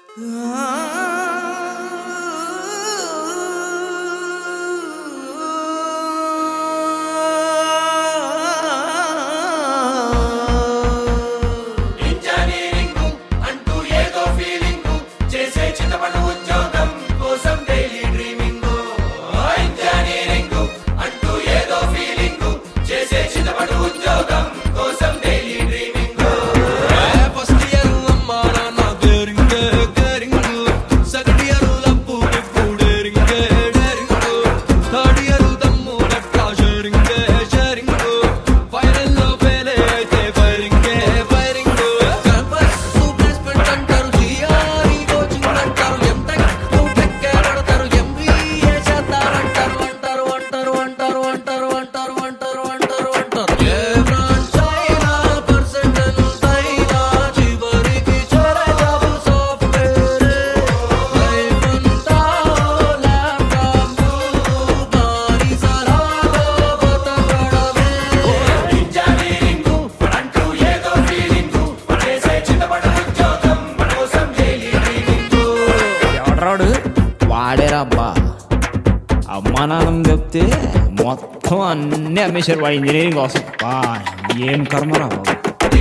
Engineering అంటూ ఏదో feeling చేసే చింతపడు ఉద్యోగం కోసం డైలీ డ్రీమింగ్ ఇంజనీరింగ్ అంటూ ఏదో ఫీలింగ్ చేసే చింతపడు ఉద్యోగం కోసం డైలీ డ్రీమింగ్ ఫస్ట్ ఇయర్ అమ్మా నాన్న గేరింగ్ గేరింగ్ సెకండ్ ఇయర్ లప్పు గిప్పు డేరింగ్ డేరింగ్ థర్డ్ ఇయర్ దమ్ము లెక్క షేరింగ్ షేరింగ్ ఫైనల్ లో ఫెయిల్ అయితే ఫైరింగ్ ఫైరింగ్ క్యాంపస్ ప్లేస్మెంట్ అంటారు జిఆర్ఈ కోచింగ్ అంటారు ఎంటెక్ టెక్ పడతారు ఎంబీఏ చేస్తారంటారు అంటారు అంటారు అంటారు అంటారు అంటారు అంటారు అంటారు అంటారు ఏ బ్రాంచ్ అయినా పర్సెంట్ ఎంతైనా చివరికి చేరే జాబ్ సాఫ్ట్వేర్ లైఫ్ అంతా ల్యాప్టాప్ బానిసలాగా బతకడమే ఇంజనీరింగ్ అంటూ ఏదో ఫీలింగ్ చేసే చింతపడు ఉద్యోగం కోసం డైలీ డ్రీమింగ్ ఎవడరాడు వాడేరా అబ్బా అమ్మా నాన్న చెప్తే మొత్తం అన్ని అమ్మేశారు వాడు ఇంజనీరింగ్ కోసం బా ఏం కర్మరా బాబు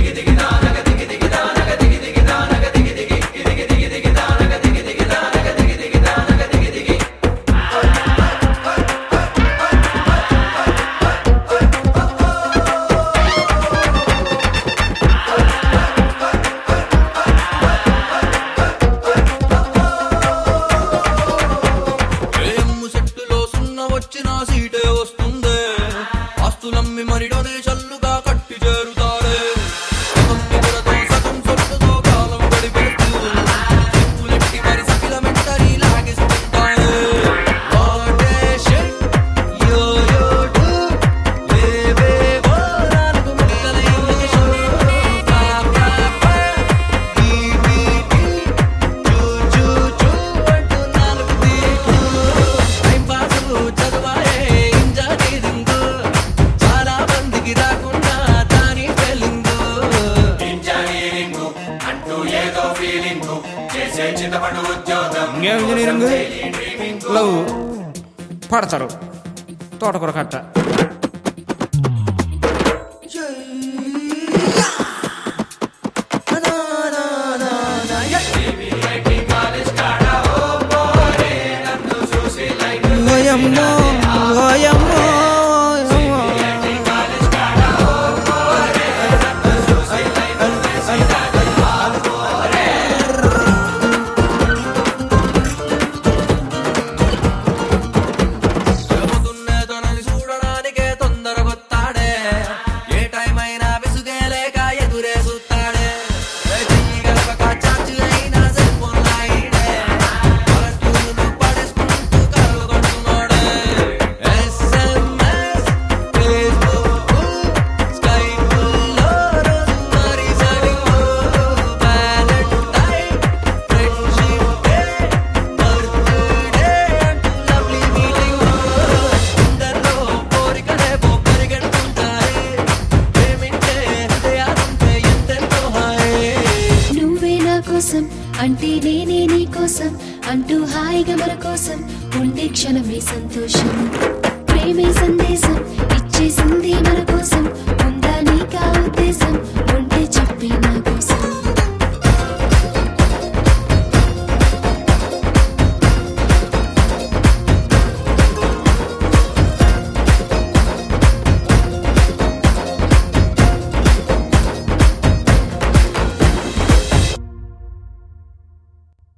ఏఎం సెట్టులో సున్న వచ్చిన సీటే వస్తుందే ఆస్తులమ్మి మరి డొనేషన్లుగా కట్టి చేరుతారే సగం నిధులతో సగం సొట్టుతో కాలం గడిపేస్తూ చెప్పులెట్టి మరి సకిలమెంటరీ లాగేస్తుంటారే వాటే షిట్ యో యో డు లేవేవో నాలుగు ముక్కల ఇంగ్లీషు క్లాప్ క్లాప్ ఈబీటీ చూ చూ చూ అంటూ నాలుగు తీర్లు టైం పాస్ చదువాయే ఇంజనీరింగ్ చాలా మందికి రాకుండా దాని ఫెయిలింగ్ ఇంజనీరింగ్ అంటూ ఏదో ఫీలింగ్ చేసే చింతపడు ఉద్యోగం ఇంకేం ఇంజనీరింగ్ లవ్ పడతారు తోటకూర కట్ట ఓయమ్మో, ఓయమ్మో, ఓయమ్మో. చెబుతున్నే తనని చూడడానికే తొందరగొత్తాడే ఏ టైం అయినా విసుగే లేక ఎదురే చూస్తాడే ఏ చెయ్యి గలపక చాచు అయినా సెల్ ఫోన్ లాయిడే పలటూరును పడేసుకుంటూ కలలు కొడుతున్నాడే ఎస్ఎంఎస్ ఫేస్బుక్ స్కైపుల్లో రోజు మరి సడిగు వ్యాలంటైన్ ఫ్రెండ్షిప్ డే బర్త్డే అంటూ లవ్లీ మీటింగ్ అందరిలో కోరికలేవో పరిగెడుతుంటాయి ప్రేమించే హృదయాలుంటే ఎంతెంతో హాయ్ నువ్వే నా కోసం అంటే నేనే నీ కోసం అంటూ హాయిగా మన కోసం ఉండే క్షణమే సంతోషం ప్రేమే సందేశం ఇచ్చేసింది మన కోసం ఉందా నీకా ఉద్దేశం ఉంటే చెప్పే నా కోసం